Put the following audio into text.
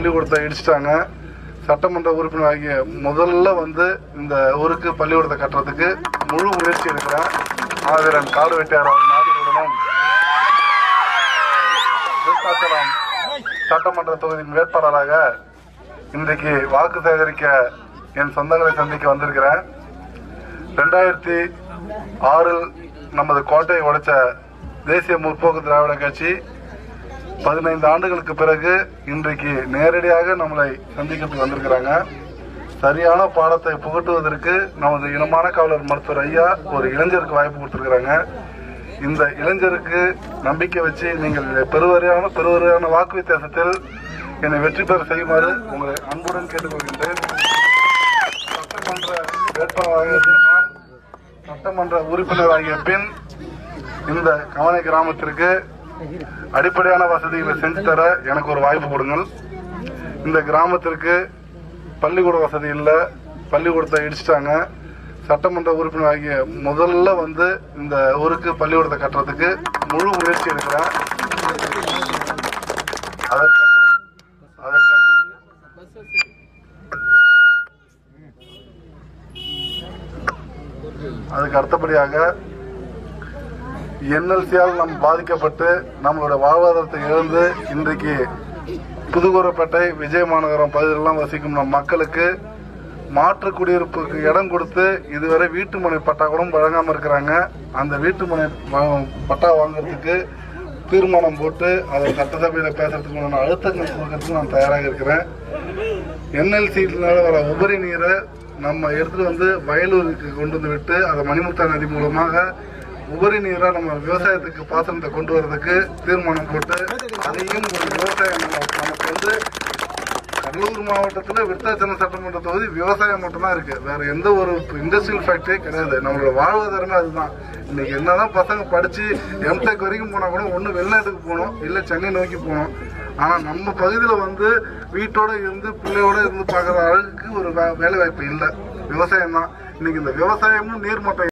பள்ளிக்கூடத்தை இடிச்சிட்டாங்க சட்டமன்ற உறுப்பினர் ஆகிய முதல்ல வந்து இந்த ஊருக்கு பள்ளிக்கூடத்தை கட்டுறதுக்கு முழு முயற்சி எடுக்கிறேன் ஆதிரன் காடு வெட்டியார் அவர்கள் நாட்டுடன் விருத்தாச்சலம் சட்டமன்ற தொகுதியின் வேட்பாளராக இன்றைக்கு வாக்கு சேகரிக்க என் சொந்தங்களை சந்திக்க வந்திருக்கிறேன் ரெண்டாயிரத்தி ஆறில் நமது கோட்டையை உடைச்ச தேசிய முற்போக்கு திராவிட கட்சி பதினைந்து ஆண்டுகளுக்கு பிறகு இன்றைக்கு நேரடியாக நம்மளை சந்திக்கிறதுக்கு வந்திருக்கிறாங்க சரியான பாடத்தை புகட்டுவதற்கு நமது இனமான காவலர் மருத்துவர் ஐயா ஒரு இளைஞருக்கு வாய்ப்பு கொடுத்திருக்கிறாங்க இந்த இளைஞருக்கு நம்பிக்கை வச்சு நீங்கள் பெருவரையான பெருவரையான வாக்கு வித்தியாசத்தில் என்னை வெற்றி பெற செய்யுமாறு உங்களை அன்புடன் கேட்டுக்கொள்கின்றேன் சட்டமன்ற வேட்பாளராக இருந்த நான் சட்டமன்ற உறுப்பினராகிய பின் இந்த கவனை கிராமத்திற்கு அடிப்படையான வசதிகளை செஞ்சு தர எனக்கு ஒரு வாய்ப்பு கொடுங்கள் இந்த கிராமத்திற்கு பள்ளிக்கூட வசதி இல்லை பள்ளிக்கூடத்தை இடிச்சிட்டாங்க சட்டமன்ற உறுப்பினர் ஆகிய முதல்ல வந்து இந்த ஊருக்கு பள்ளிக்கூடத்தை கட்டுறதுக்கு முழு முயற்சி எடுக்கிறேன் அதற்கு அதற்கு அதுக்கு அடுத்தபடியாக என்எல்சியால் நாம் பாதிக்கப்பட்டு நம்மளோட வாழ்வாதாரத்தை இழந்து இன்றைக்கு புதுகூரப்பேட்டை விஜய மாநகரம் பகுதிகளெல்லாம் வசிக்கும் நம் மக்களுக்கு மாற்று குடியிருப்புக்கு இடம் கொடுத்து இதுவரை வீட்டு மனை பட்டா கூட வழங்காம இருக்கிறாங்க அந்த வீட்டு மனை வா- பட்டா வாங்குறதுக்கு தீர்மானம் போட்டு அதை சட்டசபையில் பேசுறதுக்கு உண்டான அழுத்தங்கள் கொடுக்கறதுக்கு நான் தயாராக இருக்கிறேன் என்எல்சினால வர உபரி நீரை நம்ம எடுத்துட்டு வந்து வயலூருக்கு கொண்டு வந்து விட்டு அதை மணிமுத்தா நதி மூலமாக உபரி நீரா நம்ம விவசாயத்துக்கு பாசனத்தை கொண்டு வரதுக்கு தீர்மானம் போட்டு அதையும் ஒரு விவசாயம் நம்ம- நமக்கு வந்து கடலூர் மாவட்டத்தில் விருத்தாச்சலம் சட்டமன்ற தொகுதி விவசாயம் மட்டும்தான் இருக்கு வேற எந்த ஒரு இண்டஸ்ட்ரியல் ஃபேக்டரியே கிடையாது நம்மளோட வாழ்வாதாரமே அதுதான் இன்னைக்கு என்னதான் பசங்க படிச்சு எம்டெக் வரைக்கும் போனா கூட ஒண்ணு வெளிநாட்டுக்கு போகணும் இல்ல சென்னை நோக்கி போகணும் ஆனா நம்ம பகுதியில வந்து வீட்டோட இருந்து பிள்ளையோட இருந்து பார்க்குற அளவுக்கு ஒரு வே- வேலை வாய்ப்பு இல்லை விவசாயம் தான் இன்னைக்கு இந்த விவசாயமும் நீர்மட்டம்